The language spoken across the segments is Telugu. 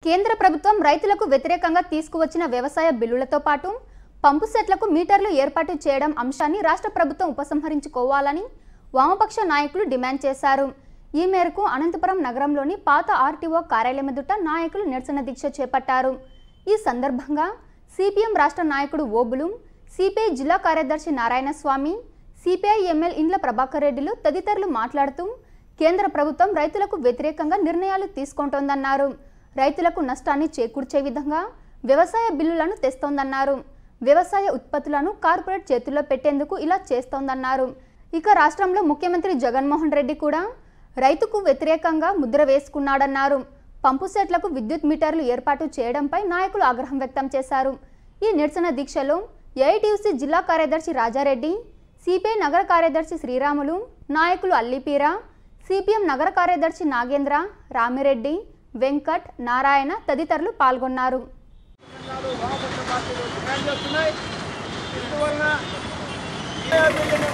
కేంద్ర ప్రభుత్వం రైతులకు వ్యతిరేకంగా తీసుకువచ్చిన వ్యవసాయ బిల్లులతో పాటు పంపు సెట్లకు మీటర్లు ఏర్పాటు చేయడం అంశాన్ని రాష్ట్ర ప్రభుత్వం ఉపసంహరించుకోవాలని వామపక్ష నాయకులు డిమాండ్ చేశారు ఈ మేరకు అనంతపురం నగరంలోని పాత ఆర్టీఓ కార్యాలయం ఎదుట నాయకులు నిరసన దీక్ష చేపట్టారు ఈ సందర్భంగా సిపిఎం రాష్ట్ర నాయకుడు ఓబులు సిపిఐ జిల్లా కార్యదర్శి నారాయణస్వామి సిపిఐ ఎమ్మెల్యే ఇండ్ల ప్రభాకర్ రెడ్డిలు తదితరులు మాట్లాడుతూ కేంద్ర ప్రభుత్వం రైతులకు వ్యతిరేకంగా నిర్ణయాలు తీసుకుంటోందన్నారు రైతులకు నష్టాన్ని చేకూర్చే విధంగా వ్యవసాయ బిల్లులను తెస్తోందన్నారు వ్యవసాయ ఉత్పత్తులను కార్పొరేట్ చేతుల్లో పెట్టేందుకు ఇలా చేస్తోందన్నారు ఇక రాష్ట్రంలో ముఖ్యమంత్రి జగన్మోహన్ రెడ్డి కూడా రైతుకు వ్యతిరేకంగా ముద్ర వేసుకున్నాడన్నారు పంపు సెట్లకు విద్యుత్ మీటర్లు ఏర్పాటు చేయడంపై నాయకులు ఆగ్రహం వ్యక్తం చేశారు ఈ నిరసన దీక్షలో ఏఐటీయూసీ జిల్లా కార్యదర్శి రాజారెడ్డి సిపిఐ నగర కార్యదర్శి శ్రీరాములు నాయకులు అల్లిపీర సిపిఎం నగర కార్యదర్శి నాగేంద్ర రామిరెడ్డి వెంకట్ నారాయణ తదితరులు పాల్గొన్నారు తెలంగాణలో వామపక్ష పార్టీలు డిమాండ్ చేస్తున్నాయి ఇందువలన వ్యవసాయ బిల్లును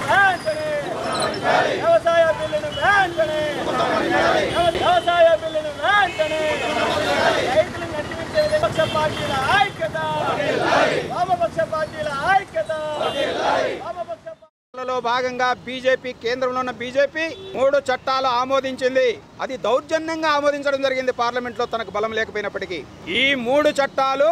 వెంటనే వ్యవసాయ బిల్లును వెంటనే వ్యవసాయ బిల్లును వెంటనే రైతులు నడిపించే విపక్ష పార్టీల ఐక్యత వామపక్ష పార్టీల ఐక్యత వామపక్ష లో భాగంగా బీజేపీ కేంద్రంలో ఉన్న బీజేపీ మూడు చట్టాలు ఆమోదించింది అది దౌర్జన్యంగా ఆమోదించడం జరిగింది పార్లమెంట్లో తనకు బలం లేకపోయినప్పటికీ ఈ మూడు చట్టాలు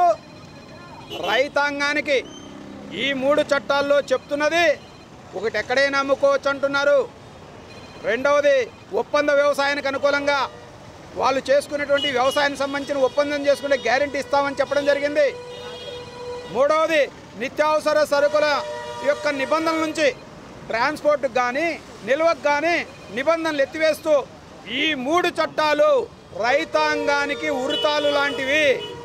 రైతాంగానికి ఈ మూడు చట్టాల్లో చెప్తున్నది ఒకటి ఎక్కడైనా అమ్ముకోవచ్చు అంటున్నారు రెండవది ఒప్పంద వ్యవసాయానికి అనుకూలంగా వాళ్ళు చేసుకునేటువంటి వ్యవసాయానికి సంబంధించిన ఒప్పందం చేసుకునే గ్యారంటీ ఇస్తామని చెప్పడం జరిగింది మూడవది నిత్యావసర సరుకుల యొక్క నిబంధనల నుంచి ట్రాన్స్పోర్ట్కి కానీ నిల్వకు కానీ నిబంధనలు ఎత్తివేస్తూ ఈ మూడు చట్టాలు రైతాంగానికి ఉరితాలు లాంటివి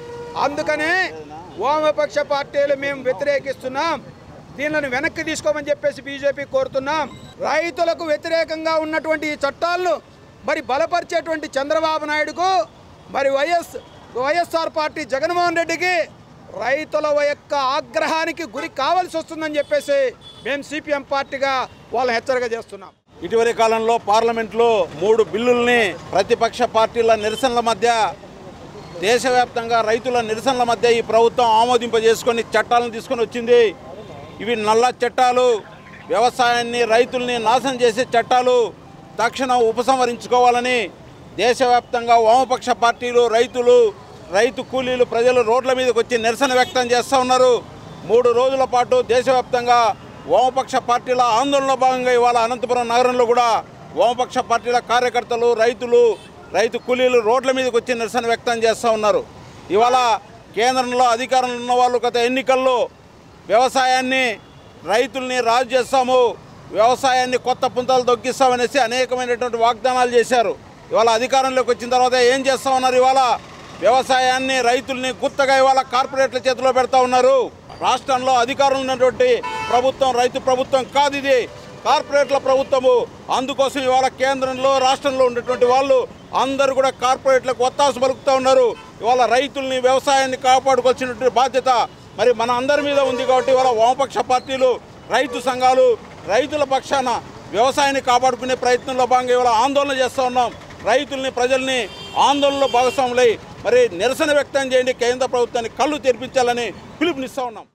అందుకనే వామపక్ష పార్టీలు మేము వ్యతిరేకిస్తున్నాం దీనిని వెనక్కి తీసుకోమని చెప్పేసి బీజేపీ కోరుతున్నాం రైతులకు వ్యతిరేకంగా ఉన్నటువంటి ఈ చట్టాలను మరి బలపరిచేటువంటి చంద్రబాబు నాయుడుకు మరి వైఎస్ వైఎస్ఆర్ పార్టీ జగన్మోహన్ రెడ్డికి రైతుల యొక్క ఆగ్రహానికి గురి కావాల్సి వస్తుందని చెప్పేసి మేము సిపిఎం పార్టీగా వాళ్ళని హెచ్చరిక చేస్తున్నాం ఇటీవలి కాలంలో పార్లమెంట్లో మూడు బిల్లుల్ని ప్రతిపక్ష పార్టీల నిరసనల మధ్య దేశవ్యాప్తంగా రైతుల నిరసనల మధ్య ఈ ప్రభుత్వం ఆమోదింపజేసుకొని చట్టాలను తీసుకొని వచ్చింది ఇవి నల్ల చట్టాలు వ్యవసాయాన్ని రైతుల్ని నాశనం చేసే చట్టాలు తక్షణం ఉపసంహరించుకోవాలని దేశవ్యాప్తంగా వామపక్ష పార్టీలు రైతులు రైతు కూలీలు ప్రజలు రోడ్ల మీదకి వచ్చి నిరసన వ్యక్తం చేస్తూ ఉన్నారు మూడు రోజుల పాటు దేశవ్యాప్తంగా వామపక్ష పార్టీల ఆందోళనలో భాగంగా ఇవాళ అనంతపురం నగరంలో కూడా వామపక్ష పార్టీల కార్యకర్తలు రైతులు రైతు కూలీలు రోడ్ల మీదకి వచ్చి నిరసన వ్యక్తం చేస్తూ ఉన్నారు ఇవాళ కేంద్రంలో అధికారంలో ఉన్న వాళ్ళు గత ఎన్నికల్లో వ్యవసాయాన్ని రైతుల్ని రాజు చేస్తాము వ్యవసాయాన్ని కొత్త పుంతలు దొక్కిస్తామనేసి అనేకమైనటువంటి వాగ్దానాలు చేశారు ఇవాళ అధికారంలోకి వచ్చిన తర్వాత ఏం చేస్తా ఉన్నారు ఇవాళ వ్యవసాయాన్ని రైతుల్ని గుత్తగా ఇవాళ కార్పొరేట్ల చేతిలో పెడతా ఉన్నారు రాష్ట్రంలో అధికారంలో ఉన్నటువంటి ప్రభుత్వం రైతు ప్రభుత్వం కాదు ఇది కార్పొరేట్ల ప్రభుత్వము అందుకోసం ఇవాళ కేంద్రంలో రాష్ట్రంలో ఉన్నటువంటి వాళ్ళు అందరూ కూడా కార్పొరేట్లకు ఒత్తాసు పలుకుతూ ఉన్నారు ఇవాళ రైతుల్ని వ్యవసాయాన్ని కాపాడుకోవాల్సినటువంటి బాధ్యత మరి మన అందరి మీద ఉంది కాబట్టి ఇవాళ వామపక్ష పార్టీలు రైతు సంఘాలు రైతుల పక్షాన వ్యవసాయాన్ని కాపాడుకునే ప్రయత్నంలో భాగంగా ఇవాళ ఆందోళన చేస్తూ ఉన్నాం రైతుల్ని ప్రజల్ని ఆందోళనలో భాగస్వాములై మరి నిరసన వ్యక్తం చేయండి కేంద్ర ప్రభుత్వాన్ని కళ్ళు తెరిపించాలని పిలుపునిస్తూ ఉన్నాం